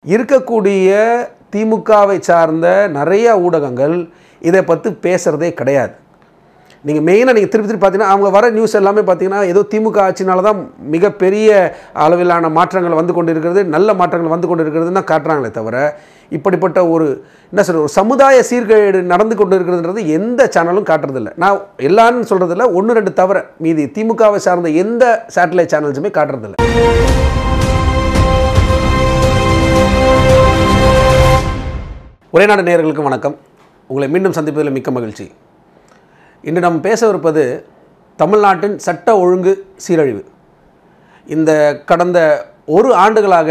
இருக்கக்கூடிய திமுகவை சார்ந்த நிறைய ஊடகங்கள் இதை பற்றி பேசுகிறதே கிடையாது நீங்கள் மெயினாக நீங்கள் திருப்பி திருப்பி பார்த்தீங்கன்னா அவங்க வர நியூஸ் எல்லாமே பார்த்தீங்கன்னா ஏதோ திமுக ஆட்சினால தான் மிகப்பெரிய அளவிலான மாற்றங்கள் வந்து கொண்டு இருக்கிறது நல்ல மாற்றங்கள் வந்து கொண்டு இருக்கிறதுன்னு தான் காட்டுறாங்களே தவிர இப்படிப்பட்ட ஒரு என்ன சொல்ற ஒரு சமுதாய சீர்கேடு நடந்து கொண்டு இருக்கிறதுன்றது எந்த சேனலும் காட்டுறதில்ல நான் எல்லாரும் சொல்கிறதில்ல ஒன்று ரெண்டு தவிர மீதி திமுகவை சார்ந்த எந்த சேட்டலைட் சேனல்ஸுமே காட்டுறதில்ல ஒரே நாடு நேயர்களுக்கு வணக்கம் உங்களை மீண்டும் சந்திப்பதில் மிக்க மகிழ்ச்சி இன்று நாம் பேசவிருப்பது தமிழ்நாட்டின் சட்ட ஒழுங்கு சீரழிவு இந்த கடந்த ஒரு ஆண்டுகளாக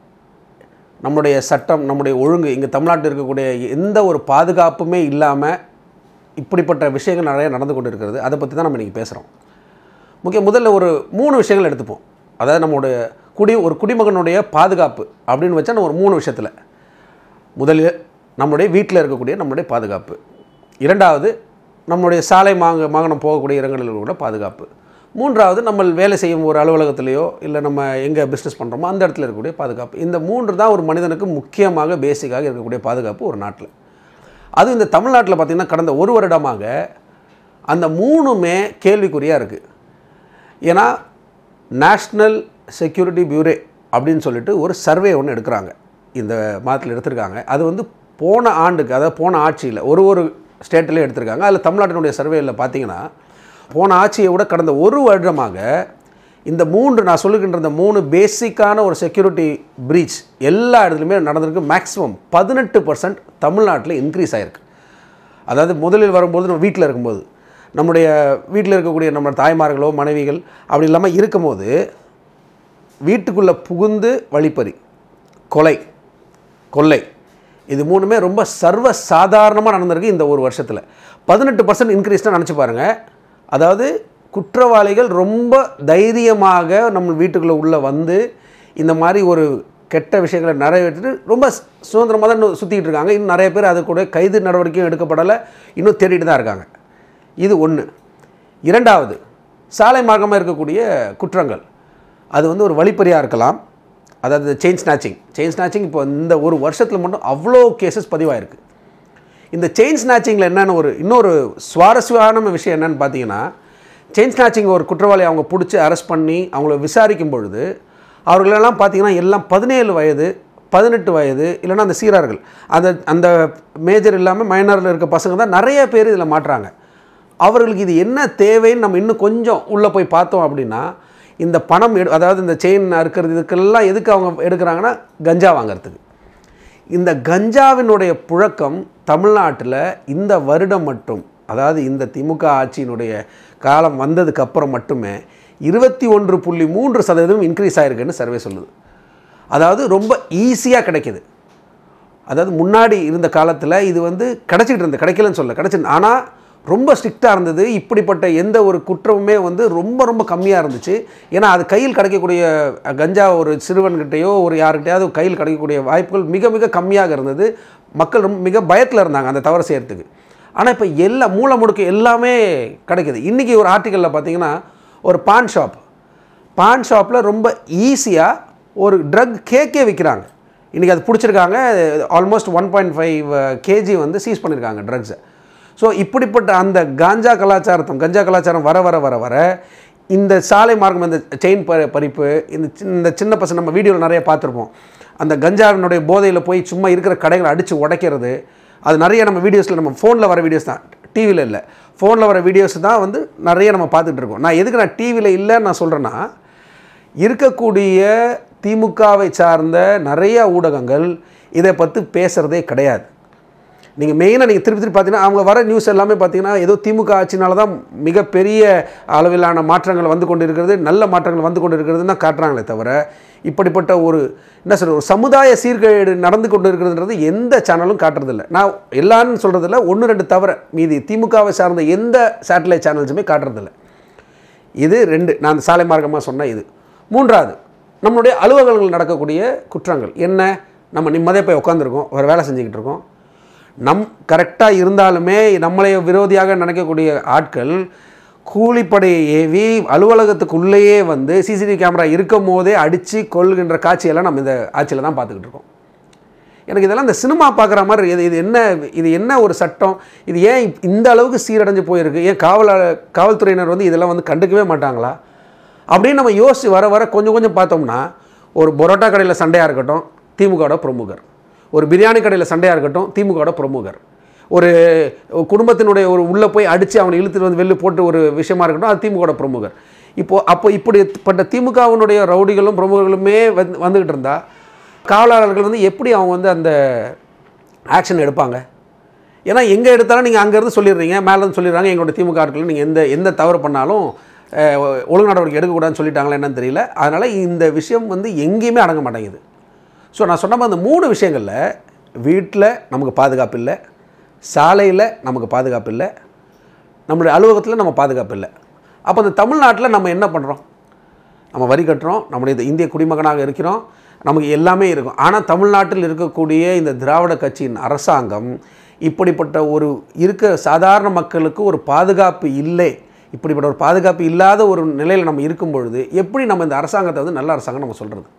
நம்முடைய சட்டம் நம்முடைய ஒழுங்கு இங்கே தமிழ்நாட்டில் இருக்கக்கூடிய எந்த ஒரு பாதுகாப்புமே இல்லாமல் இப்படிப்பட்ட விஷயங்கள் நிறைய நடந்து கொண்டு இருக்கிறது அதை பற்றி தான் நம்ம இன்றைக்கி பேசுகிறோம் முக்கிய முதல்ல ஒரு மூணு விஷயங்கள் எடுத்துப்போம் அதாவது நம்மளுடைய குடி ஒரு குடிமகனுடைய பாதுகாப்பு அப்படின்னு வச்சா நம்ம ஒரு மூணு விஷயத்தில் முதலில் நம்முடைய வீட்டில் இருக்கக்கூடிய நம்முடைய பாதுகாப்பு இரண்டாவது நம்முடைய சாலை மாங்க வாகனம் போகக்கூடிய இடங்களில் கூட பாதுகாப்பு மூன்றாவது நம்ம வேலை செய்யும் ஒரு அலுவலகத்திலேயோ இல்லை நம்ம எங்கே பிஸ்னஸ் பண்ணுறோமோ அந்த இடத்துல இருக்கக்கூடிய பாதுகாப்பு இந்த மூன்று தான் ஒரு மனிதனுக்கு முக்கியமாக பேசிக்காக இருக்கக்கூடிய பாதுகாப்பு ஒரு நாட்டில் அது இந்த தமிழ்நாட்டில் பார்த்திங்கன்னா கடந்த ஒரு வருடமாக அந்த மூணுமே கேள்விக்குறியாக இருக்குது ஏன்னா நேஷ்னல் செக்யூரிட்டி பியூரே அப்படின்னு சொல்லிட்டு ஒரு சர்வே ஒன்று எடுக்கிறாங்க இந்த மாதத்தில் எடுத்திருக்காங்க அது வந்து போன ஆண்டுக்கு அதாவது போன ஆட்சியில் ஒரு ஒரு ஸ்டேட்லேயும் எடுத்திருக்காங்க அதில் தமிழ்நாட்டினுடைய சர்வேயில் பார்த்தீங்கன்னா போன ஆட்சியை விட கடந்த ஒரு வருடமாக இந்த மூன்று நான் சொல்லுகின்ற இந்த மூணு பேசிக்கான ஒரு செக்யூரிட்டி பிரீச் எல்லா இடத்துலையுமே நடந்திருக்கு மேக்ஸிமம் பதினெட்டு பர்சன்ட் தமிழ்நாட்டில் இன்க்ரீஸ் ஆகிருக்கு அதாவது முதலில் வரும்போது நம்ம வீட்டில் இருக்கும்போது நம்முடைய வீட்டில் இருக்கக்கூடிய நம்ம தாய்மார்களோ மனைவிகள் அப்படி இல்லாமல் இருக்கும்போது வீட்டுக்குள்ளே புகுந்து வழிப்பறி கொலை கொள்ளை இது மூணுமே ரொம்ப சர்வ சாதாரணமாக நடந்திருக்கு இந்த ஒரு வருஷத்தில் பதினெட்டு பர்சன்ட் இன்க்ரீஸ்னால் நினச்சி பாருங்கள் அதாவது குற்றவாளிகள் ரொம்ப தைரியமாக நம்ம வீட்டுக்குள்ளே உள்ளே வந்து இந்த மாதிரி ஒரு கெட்ட விஷயங்களை நிறைவேற்றிட்டு ரொம்ப சுதந்திரமாக தான் இன்னும் சுற்றிக்கிட்டு இருக்காங்க இன்னும் நிறைய பேர் அது கூட கைது நடவடிக்கையும் எடுக்கப்படலை இன்னும் தேடிட்டு தான் இருக்காங்க இது ஒன்று இரண்டாவது சாலை மார்க்கமாக இருக்கக்கூடிய குற்றங்கள் அது வந்து ஒரு வழிப்பறியாக இருக்கலாம் அதாவது செயின் ஸ்நாச்சிங் செயின் ஸ்நாச்சிங் இப்போ இந்த ஒரு வருஷத்தில் மட்டும் அவ்வளோ கேசஸ் பதிவாயிருக்கு இந்த செயின் ஸ்நாச்சிங்கில் என்னென்ன ஒரு இன்னொரு சுவாரஸ்யமான விஷயம் என்னென்னு பார்த்தீங்கன்னா செயின் ஸ்நாச்சிங் ஒரு குற்றவாளி அவங்க பிடிச்சி அரெஸ்ட் பண்ணி அவங்கள விசாரிக்கும் பொழுது அவர்களெல்லாம் பார்த்தீங்கன்னா எல்லாம் பதினேழு வயது பதினெட்டு வயது இல்லைன்னா அந்த சீரார்கள் அந்த அந்த மேஜர் இல்லாமல் மைனரில் இருக்க பசங்க தான் நிறைய பேர் இதில் மாட்டுறாங்க அவர்களுக்கு இது என்ன தேவைன்னு நம்ம இன்னும் கொஞ்சம் உள்ளே போய் பார்த்தோம் அப்படின்னா இந்த பணம் எடு அதாவது இந்த செயின் அறுக்கிறது இதுக்கெல்லாம் எதுக்கு அவங்க எடுக்கிறாங்கன்னா கஞ்சா வாங்கிறதுக்கு இந்த கஞ்சாவினுடைய புழக்கம் தமிழ்நாட்டில் இந்த வருடம் மட்டும் அதாவது இந்த திமுக ஆட்சியினுடைய காலம் வந்ததுக்கு அப்புறம் மட்டுமே இருபத்தி ஒன்று புள்ளி மூன்று சதவீதம் இன்க்ரீஸ் ஆகிருக்குன்னு சர்வே சொல்லுது அதாவது ரொம்ப ஈஸியாக கிடைக்கிது அதாவது முன்னாடி இருந்த காலத்தில் இது வந்து கிடச்சிட்டு இருந்தது கிடைக்கலன்னு சொல்ல கிடச்சி ஆனால் ரொம்ப ஸ்ட்ரிக்டாக இருந்தது இப்படிப்பட்ட எந்த ஒரு குற்றமுமே வந்து ரொம்ப ரொம்ப கம்மியாக இருந்துச்சு ஏன்னா அது கையில் கிடைக்கக்கூடிய கஞ்சா ஒரு சிறுவன்கிட்டயோ ஒரு யார்கிட்டயாவது கையில் கிடைக்கக்கூடிய வாய்ப்புகள் மிக மிக கம்மியாக இருந்தது மக்கள் ரொம்ப மிக பயத்தில் இருந்தாங்க அந்த தவறு செய்கிறதுக்கு ஆனால் இப்போ எல்லா மூல முடுக்கு எல்லாமே கிடைக்குது இன்றைக்கி ஒரு ஆர்டிக்கலில் பார்த்தீங்கன்னா ஒரு பான் ஷாப் பான் ஷாப்பில் ரொம்ப ஈஸியாக ஒரு ட்ரக் கேக்கே விற்கிறாங்க இன்றைக்கி அது பிடிச்சிருக்காங்க almost one point five KG வந்து சீஸ் பண்ணியிருக்காங்க ட்ரக்ஸை ஸோ இப்படிப்பட்ட அந்த காஞ்சா கலாச்சாரத்தம் கஞ்சா கலாச்சாரம் வர வர வர வர இந்த சாலை மார்க்கம் இந்த செயின் ப பறிப்பு இந்த சின்ன இந்த சின்ன பசங்க நம்ம வீடியோவில் நிறைய பார்த்துருப்போம் அந்த கஞ்சாவினுடைய போதையில் போய் சும்மா இருக்கிற கடைகளை அடித்து உடைக்கிறது அது நிறைய நம்ம வீடியோஸில் நம்ம ஃபோனில் வர வீடியோஸ் தான் டிவியில் இல்லை ஃபோனில் வர வீடியோஸ் தான் வந்து நிறைய நம்ம பார்த்துட்டு இருக்கோம் நான் எதுக்கு நான் டிவியில் இல்லைன்னு நான் சொல்கிறேன்னா இருக்கக்கூடிய திமுகவை சார்ந்த நிறைய ஊடகங்கள் இதை பற்றி பேசுகிறதே கிடையாது நீங்கள் மெயினாக நீங்கள் திருப்பி திருப்பி பார்த்தீங்கன்னா அவங்க வர நியூஸ் எல்லாமே பார்த்தீங்கன்னா ஏதோ திமுக ஆட்சினால தான் மிகப்பெரிய அளவிலான மாற்றங்கள் வந்து கொண்டு இருக்கிறது நல்ல மாற்றங்கள் வந்து கொண்டு இருக்கிறதுன்னு தான் காட்டுறாங்களே தவிர இப்படிப்பட்ட ஒரு என்ன சொல்ற ஒரு சமுதாய சீர்கேடு நடந்து கொண்டு இருக்கிறதுன்றது எந்த சேனலும் காட்டுறதில்ல நான் எல்லாரும் சொல்கிறதில்ல ஒன்று ரெண்டு தவிர மீதி திமுகவை சார்ந்த எந்த சேட்டலைட் சேனல்ஸுமே காட்டுறதில்ல இது ரெண்டு நான் அந்த சாலை மார்க்கமாக சொன்ன இது மூன்றாவது நம்மளுடைய அலுவலகங்கள் நடக்கக்கூடிய குற்றங்கள் என்ன நம்ம நிம்மதியாக போய் உட்காந்துருக்கோம் ஒரு வேலை செஞ்சுக்கிட்டு இருக்கோம் நம் கரெக்டாக இருந்தாலுமே நம்மளை விரோதியாக நினைக்கக்கூடிய ஆட்கள் கூலிப்படையை ஏவி அலுவலகத்துக்குள்ளேயே வந்து சிசிடிவி கேமரா இருக்கும் போதே அடித்து கொள்கின்ற காட்சியெல்லாம் நம்ம இந்த ஆட்சியில் தான் பார்த்துக்கிட்டு இருக்கோம் எனக்கு இதெல்லாம் இந்த சினிமா பார்க்குற மாதிரி இது இது என்ன இது என்ன ஒரு சட்டம் இது ஏன் இப்- இந்த அளவுக்கு சீரடைஞ்சு போயிருக்கு ஏன் காவல காவல்துறையினர் வந்து இதெல்லாம் வந்து கண்டுக்கவே மாட்டாங்களா அப்படின்னு நம்ம யோசித்து வர வர கொஞ்சம் கொஞ்சம் பார்த்தோம்னா ஒரு பரோட்டா கடையில் சண்டையாக இருக்கட்டும் திமுகவோட பிரமுகர் ஒரு பிரியாணி கடையில் சண்டையாக இருக்கட்டும் திமுகவோட பிரமுகர் ஒரு குடும்பத்தினுடைய ஒரு உள்ளே போய் அடித்து அவனை இழுத்துட்டு வந்து வெளில போட்டு ஒரு விஷயமா இருக்கட்டும் அது திமுகவோட பிரமுகர் இப்போது அப்போ இப்படிப்பட்ட திமுகவினுடைய ரவுடிகளும் பிரமுகர்களுமே வந்து வந்துக்கிட்டு இருந்தால் காவலாளர்கள் வந்து எப்படி அவங்க வந்து அந்த ஆக்ஷன் எடுப்பாங்க ஏன்னா எங்கே எடுத்தாலும் நீங்கள் அங்கேருந்து சொல்லிடுறீங்க மேலேருந்து சொல்லிடுறாங்க எங்களோட திமுக ஆட்கள் நீங்கள் எந்த எந்த தவறு பண்ணாலும் அஹ், ஒழுங்கு நடவடிக்கை எடுக்கக்கூடாதுன்னு சொல்லிட்டாங்களா என்னன்னு தெரியல அதனால் இந்த விஷயம் வந்து எங்கேயுமே அடங்க மாட்டேங்குது ஸோ நான் சொன்ன மாதிரி அந்த மூணு விஷயங்களில் வீட்டில் நமக்கு பாதுகாப்பு இல்லை சாலையில் நமக்கு பாதுகாப்பு இல்லை நம்மளுடைய அலுவலகத்தில் நம்ம பாதுகாப்பு இல்லை அப்போ இந்த தமிழ்நாட்டில் நம்ம என்ன பண்ணுறோம் நம்ம வரி கட்டுறோம் நம்முடைய இந்த இந்திய குடிமகனாக இருக்கிறோம் நமக்கு எல்லாமே இருக்கும் ஆனால் தமிழ்நாட்டில் இருக்கக்கூடிய இந்த திராவிட கட்சியின் அரசாங்கம் இப்படிப்பட்ட ஒரு இருக்க சாதாரண மக்களுக்கு ஒரு பாதுகாப்பு இல்லை இப்படிப்பட்ட ஒரு பாதுகாப்பு இல்லாத ஒரு நிலையில் நம்ம இருக்கும் பொழுது எப்படி நம்ம இந்த அரசாங்கத்தை வந்து நல்ல அரசாங்கம் நம்ம சொல்கிறது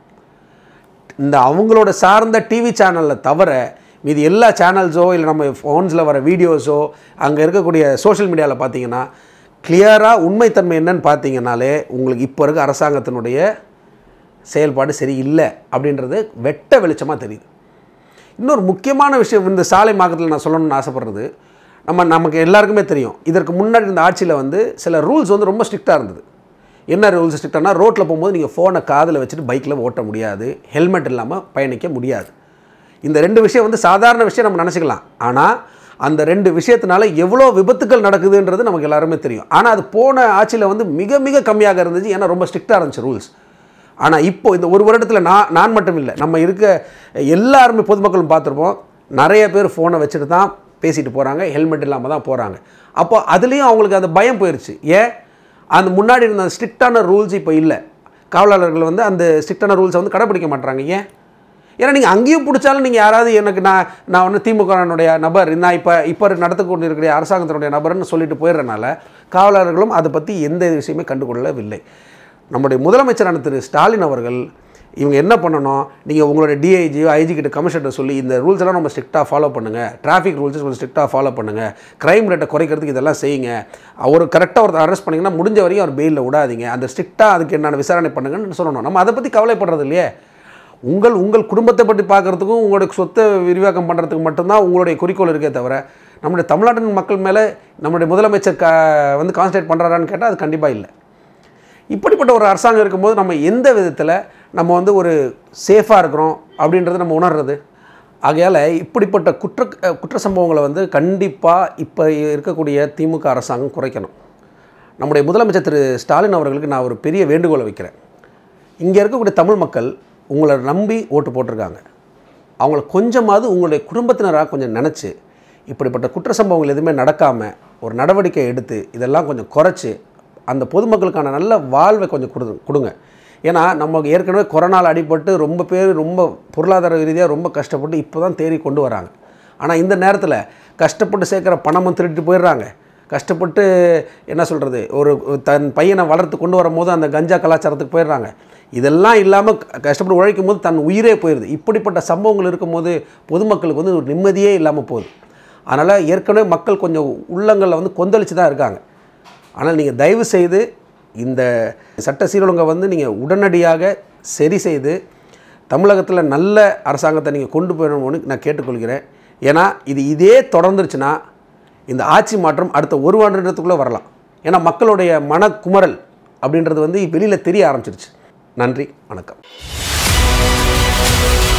இந்த அவங்களோட சார்ந்த டிவி சேனலில் தவிர மீதி எல்லா சேனல்ஸோ இல்லை நம்ம ஃபோன்ஸில் வர வீடியோஸோ அங்கே இருக்கக்கூடிய சோஷியல் மீடியாவில் பார்த்தீங்கன்னா கிளியராக உண்மைத்தன்மை என்னன்னு பார்த்தீங்கன்னாலே உங்களுக்கு இப்போ இருக்க அரசாங்கத்தினுடைய செயல்பாடு சரி இல்லை அப்படின்றது வெட்ட வெளிச்சமாக தெரியுது இன்னொரு முக்கியமான விஷயம் இந்த சாலை மார்க்கத்தில் நான் சொல்லணும்னு ஆசைப்படுறது நம்ம நமக்கு எல்லாருக்குமே தெரியும் இதற்கு முன்னாடி இந்த ஆட்சியில் வந்து சில ரூல்ஸ் வந்து ரொம்ப ஸ்ட்ரிக்டாக இருந்தது என்ன ரூல்ஸ் ஸ்ட்ரிக்டானா ரோட்டில் போகும்போது நீங்கள் ஃபோனை காதில் வச்சுட்டு பைக்கில் ஓட்ட முடியாது ஹெல்மெட் இல்லாமல் பயணிக்க முடியாது இந்த ரெண்டு விஷயம் வந்து சாதாரண விஷயம் நம்ம நினச்சிக்கலாம் ஆனால் அந்த ரெண்டு விஷயத்தினால எவ்வளோ விபத்துக்கள் நடக்குதுன்றது நமக்கு எல்லாருமே தெரியும் ஆனால் அது போன ஆட்சியில் வந்து மிக மிக கம்மியாக இருந்துச்சு ஏன்னா ரொம்ப ஸ்ட்ரிக்டாக இருந்துச்சு ரூல்ஸ் ஆனால் இப்போ இந்த ஒரு வருடத்தில் நான் நான் மட்டும் இல்லை நம்ம இருக்க எல்லாருமே பொதுமக்களும் பார்த்துருப்போம் நிறைய பேர் ஃபோனை வச்சுட்டு தான் பேசிட்டு போகிறாங்க ஹெல்மெட் இல்லாமல் தான் போகிறாங்க அப்போ அதுலேயும் அவங்களுக்கு அந்த பயம் போயிடுச்சு ஏன் அந்த முன்னாடி இருந்த ஸ்ட்ரிக்டான ரூல்ஸ் இப்போ இல்லை காவலாளர்கள் வந்து அந்த ஸ்ட்ரிக்டான ரூல்ஸை வந்து கடைப்பிடிக்க மாட்றாங்க ஏன் ஏன்னா நீங்கள் அங்கேயும் பிடிச்சாலும் நீங்கள் யாராவது எனக்கு நான் நான் ஒன்று திமுகனுடைய நபர் நான் இப்போ இப்போ நடத்து கொண்டு இருக்கிற அரசாங்கத்தினுடைய நபர்னு சொல்லிட்டு போயிடுறனால காவலர்களும் அதை பற்றி எந்த விஷயமே கண்டுகொள்ளவில்லை நம்முடைய முதலமைச்சரான திரு ஸ்டாலின் அவர்கள் இவங்க என்ன பண்ணணும் நீங்கள் உங்களுடைய டிஐஜியோ ஐஜி கிட்ட கமிஷனர் சொல்லி இந்த ரூல்ஸ் எல்லாம் நம்ம ஸ்ட்ரிக்டாக ஃபாலோ பண்ணுங்கள் டிராஃபிக் ரூல்ஸ் கொஞ்சம் ஸ்ட்ரிக்டாக ஃபாலோ பண்ணுங்கள் க்ரைம் ரேட்டை குறைக்கிறதுக்கு இதெல்லாம் செய்யுங்க அவர் கரெக்டாக ஒருத்தர் அரெஸ்ட் பண்ணிங்கன்னா முடிஞ்ச வரையும் அவர் பெயிலில் விடாதீங்க அந்த ஸ்ட்ரிக்டாக அதுக்கு என்னென்ன விசாரணை பண்ணுங்கன்னு சொல்லணும் நம்ம அதை பற்றி கவலைப்படுறது இல்லையே உங்கள் உங்கள் குடும்பத்தை பற்றி பார்க்குறதுக்கும் உங்களுடைய சொத்தை விரிவாக்கம் பண்ணுறதுக்கு மட்டும்தான் உங்களுடைய குறிக்கோள் இருக்கே தவிர நம்முடைய தமிழ்நாட்டின் மக்கள் மேலே நம்முடைய முதலமைச்சர் க வந்து கான்சன்ட்ரேட் பண்ணுறாரான்னு கேட்டால் அது கண்டிப்பாக இல்லை இப்படிப்பட்ட ஒரு அரசாங்கம் இருக்கும்போது நம்ம எந்த விதத்தில் நம்ம வந்து ஒரு சேஃபாக இருக்கிறோம் அப்படின்றத நம்ம உணர்றது ஆகையால் இப்படிப்பட்ட குற்ற அஹ், குற்ற சம்பவங்களை வந்து கண்டிப்பாக இப்போ இருக்கக்கூடிய திமுக அரசாங்கம் குறைக்கணும் நம்முடைய முதலமைச்சர் திரு ஸ்டாலின் அவர்களுக்கு நான் ஒரு பெரிய வேண்டுகோளை வைக்கிறேன் இங்கே இருக்கக்கூடிய தமிழ் மக்கள் உங்களை நம்பி ஓட்டு போட்டிருக்காங்க அவங்கள கொஞ்சமாவது உங்களுடைய குடும்பத்தினராக கொஞ்சம் நினச்சி இப்படிப்பட்ட குற்ற சம்பவங்கள் எதுவுமே நடக்காமல் ஒரு நடவடிக்கை எடுத்து இதெல்லாம் கொஞ்சம் குறைச்சி அந்த பொதுமக்களுக்கான நல்ல வாழ்வை கொஞ்சம் கொடு கொடுங்க ஏன்னா நமக்கு ஏற்கனவே கொரோனாவில் அடிபட்டு ரொம்ப பேர் ரொம்ப பொருளாதார ரீதியாக ரொம்ப கஷ்டப்பட்டு இப்போ தான் தேறி கொண்டு வராங்க ஆனால் இந்த நேரத்தில் கஷ்டப்பட்டு சேர்க்குற பணமும் திருட்டு போயிடுறாங்க கஷ்டப்பட்டு என்ன சொல்கிறது ஒரு தன் பையனை வளர்த்து கொண்டு வரும்போது அந்த கஞ்சா கலாச்சாரத்துக்கு போயிடுறாங்க இதெல்லாம் இல்லாமல் கஷ்டப்பட்டு உழைக்கும் போது தன் உயிரே போயிடுது இப்படிப்பட்ட சம்பவங்கள் இருக்கும்போது பொதுமக்களுக்கு வந்து ஒரு நிம்மதியே இல்லாமல் போகுது அதனால் ஏற்கனவே மக்கள் கொஞ்சம் உள்ளங்களில் வந்து கொந்தளிச்சு தான் இருக்காங்க ஆனால் நீங்கள் தயவு செய்து இந்த சட்ட சீரொழுங்கை வந்து நீங்கள் உடனடியாக சரி செய்து தமிழகத்தில் நல்ல அரசாங்கத்தை நீங்கள் கொண்டு போயிடணும்னு நான் கேட்டுக்கொள்கிறேன் ஏன்னா இது இதே தொடர்ந்துருச்சுன்னா இந்த ஆட்சி மாற்றம் அடுத்த ஒரு வருடத்துக்குள்ளே வரலாம் ஏன்னா மக்களுடைய மனக்குமரல் அப்படின்றது வந்து வெளியில் தெரிய ஆரம்பிச்சிருச்சு நன்றி வணக்கம்